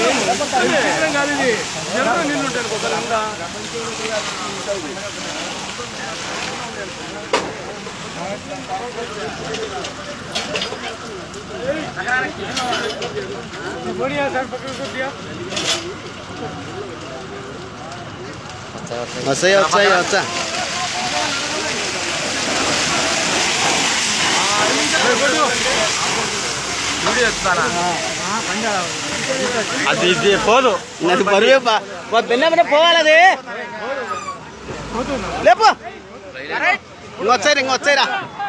వచ్చాయి వచ్చాయి వచ్చా అది ఇది పోదు నాకు బరువే బా మా బెన్నమ్మనే పోవాలి అది లేపు ఇంకొచ్చారు ఇంకొచ్చాయిరా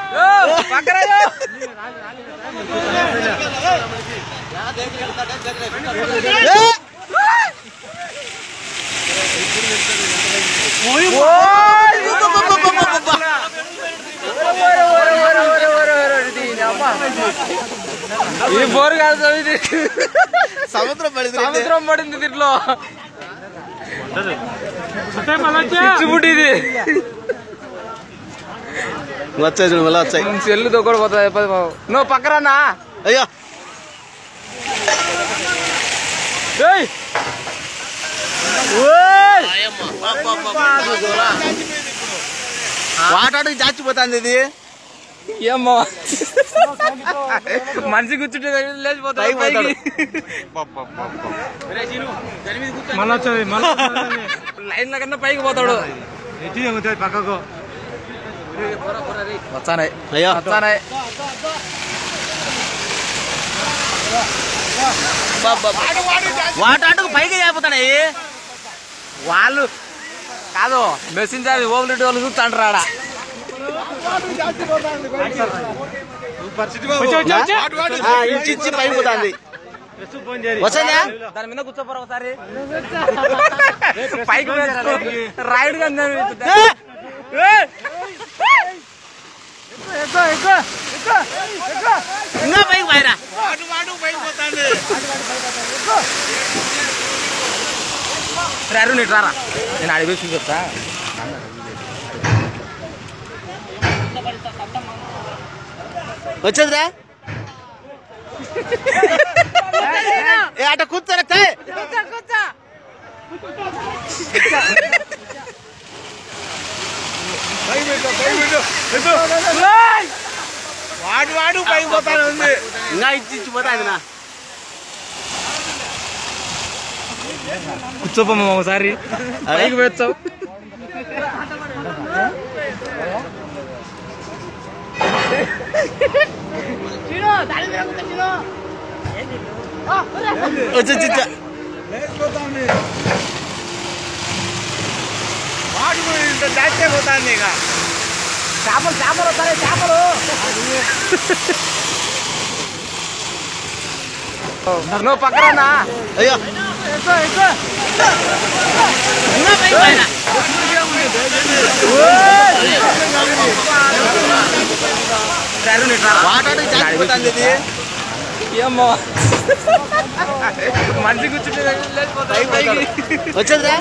ఈ బోరు కాదు సార్ ఇది సముద్రం పడింది సముద్రం పడింది దీంట్లో చిచ్చుబుట్టి ఇది వచ్చాయి చూడు మళ్ళీ వచ్చాయి సెల్లు తొక్కడు పోతుంది పది బాబు నువ్వు పక్కరానా అయ్యో ఏయ్ వాటాడికి చాచిపోతుంది ఇది ఏమ్మా మనిషి కూర్చుంటే లేచిపోతాయి పైకి పోతాడు. మళ్ళీ వచ్చేది మళ్ళీ లైన్ లో కన్నా పైకి పోతాడు ఎట్టి ఎగుతుంది పక్కకు వచ్చానాయి అయ్యో వచ్చానాయి వాటాడుకు పైకి చేపోతాయి వాళ్ళు కాదు మెసేంజర్ ఓవర్ వాళ్ళు చూస్తాంటారు ఆడ ఇంచి ఇంచి పైకి పోతుంది వచ్చాయా దాని మీద కూర్చోపోరా ఒకసారి పైకి రైడ్ గా ఇంకా పైకి పైరా అరుణ్ ఇటు రారా నేను అడిగి చూసి చెప్తా వచ్చేదిరా ఏ అట కూర్చోరా తే. వాడు వాడు పైకి పోతానే ఉంది ఇంకా ఇచ్చి ఇచ్చి పోతాది నా కూర్చోపోమ్మ ఒకసారి పైకి వచ్చావు వచ్చి వచ్చి, వచ్చి. వాడు కూడా ఇంత జాస్తి పోతాంది ఇక చేపలు చేపలు వస్తాయి చేపలు నువ్వు పక్కన అయ్యో ఇంకా పైకి పైరా అరుణ్ ఇటు రారా వాటాడికి చాచిపోతుంది ఇది ఏమో మనిషి కూర్చుంటే లేచిపోతాయి పైకి వచ్చేదిరా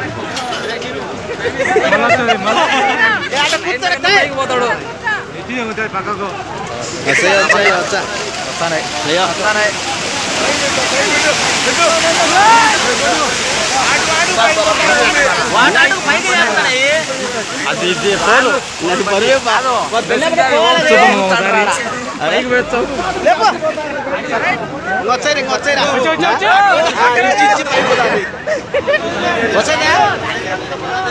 మళ్ళీ వచ్చేది మళ్ళీ ఏ అట కూర్చోరా తే. పైకి పోతాడు ఎట్టి ఎగుతుంది పక్కకు వచ్చాయి వచ్చాయి వచ్చా వస్తానాయి అయ్యో వస్తానాయి వాటాడికి పైకి చేపోతాయి అది ఇది పోదు నాకు బరువే బా మా బెన్నమ్మనే పోవాలి అది. పైకి వచ్చావు లేపు ఇంకొచ్చారు ఇంకొచ్చాయిరా ఇంచి ఇంచి పైకి పోతుంది వచ్చాయా